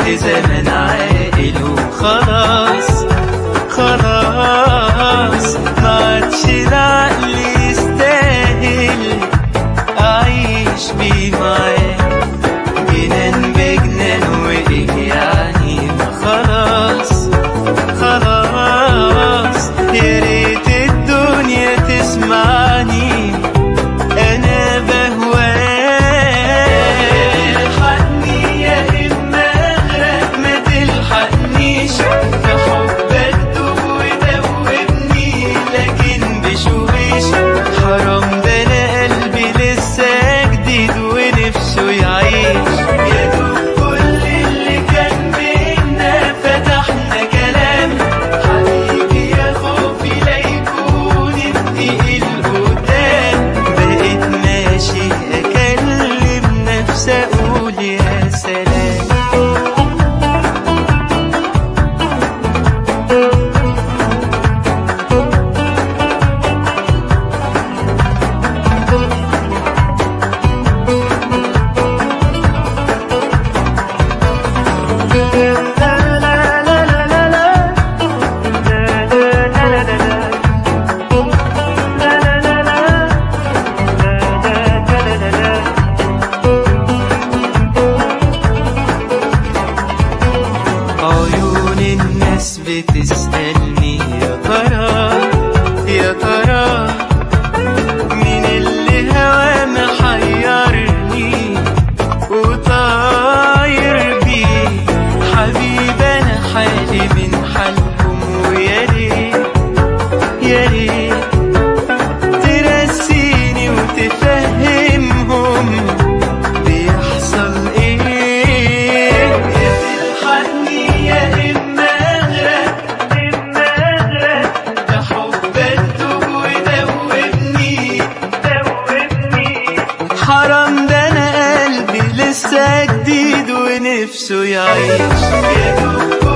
كل زمن عاقل وخلاص خلاص ما عادش العقل يستاهل أعيش بيه معاه جنان بجنان وإيه يعني ما خلاص خلاص يا ريت الدنيا تسمعني أنا بهواك تلحقني يا إما أغرق ما تلحقنيش في حبك دوب ودوبني لكن بشويش حرام ده أنا قلبي لسه جديد ونفسه يعيش يا دوب كل اللي كان بينا فتحنا كلام حبيبي يا خوفي لا يكون التقيل قدام بقيت ماشي أكلم نفسي أقول يا سلام عيون الناس بتسألني يا ترى يا ترى مين اللي هوى محيرني وطاير بيه حبيب انا حالي من حالهم ويا ريت يا ريت ترسيني وتفهمهم بيحصل ايه يا تلحقني يا اما اغرق اما اغرق ده حبك دوب ودوبني دوبني حرام ده انا قلبي لسه جديد ونفسه يعيش يا دوب